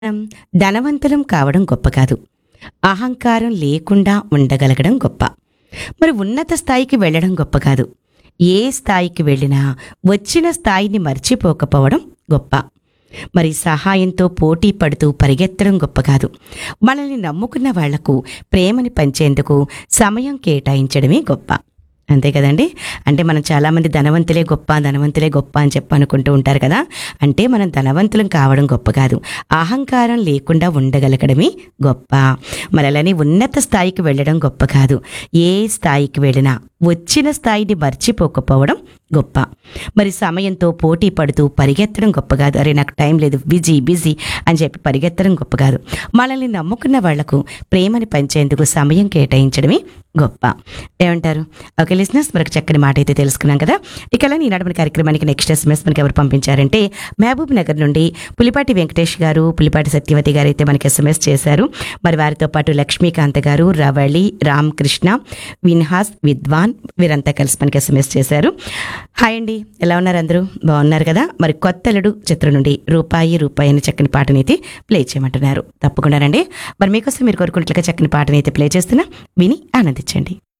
మనం ధనవంతులం కావడం గొప్ప కాదు అహంకారం లేకుండా ఉండగలగడం గొప్ప మరి ఉన్నత స్థాయికి వెళ్ళడం గొప్ప కాదు ఏ స్థాయికి వెళ్ళినా వచ్చిన స్థాయిని మర్చిపోకపోవడం గొప్ప మరి సహాయంతో పోటీ పడుతూ పరిగెత్తడం గొప్ప కాదు మనల్ని నమ్ముకున్న వాళ్లకు ప్రేమని పంచేందుకు సమయం కేటాయించడమే గొప్ప అంతే కదండి అంటే మనం చాలామంది ధనవంతులే గొప్ప ధనవంతులే గొప్ప అని చెప్పి అనుకుంటూ ఉంటారు కదా అంటే మనం ధనవంతులం కావడం గొప్ప కాదు అహంకారం లేకుండా ఉండగలగడమే గొప్ప మరి అలానే ఉన్నత స్థాయికి వెళ్ళడం గొప్ప కాదు ఏ స్థాయికి వెళ్ళినా వచ్చిన స్థాయిని మర్చిపోకపోవడం గొప్ప మరి సమయంతో పోటీ పడుతూ పరిగెత్తడం గొప్ప కాదు అరే నాకు టైం లేదు బిజీ బిజీ అని చెప్పి పరిగెత్తడం గొప్ప కాదు మనల్ని నమ్ముకున్న వాళ్లకు ప్రేమని పంచేందుకు సమయం కేటాయించడమే గొప్ప ఏమంటారు ఓకే లిసినర్స్ మనకు చక్కని మాట అయితే తెలుసుకున్నాం కదా ఇక అలా ఈనాడు మన కార్యక్రమానికి నెక్స్ట్ ఎస్ఎంఎస్ మనకి ఎవరు పంపించారంటే మహబూబ్ నగర్ నుండి పులిపాటి వెంకటేష్ గారు పులిపాటి సత్యవతి గారు అయితే మనకి ఎస్ఎంఎస్ చేశారు మరి వారితో పాటు లక్ష్మీకాంత్ గారు రవళి రామకృష్ణ విన్హాస్ విద్వాన్ వీరంతా కలిసి మనకి ఎస్ఎంఎస్ చేశారు హాయ్ అండి ఎలా ఉన్నారు అందరూ బాగున్నారు కదా మరి కొత్తలుడు చిత్రం నుండి రూపాయి రూపాయి అనే చక్కని పాటని అయితే ప్లే చేయమంటున్నారు తప్పకుండా రండి మరి మీకోసం మీరు కోరుకున్నట్లుగా చక్కని పాటని అయితే ప్లే చేస్తున్నా విని ఆనందించండి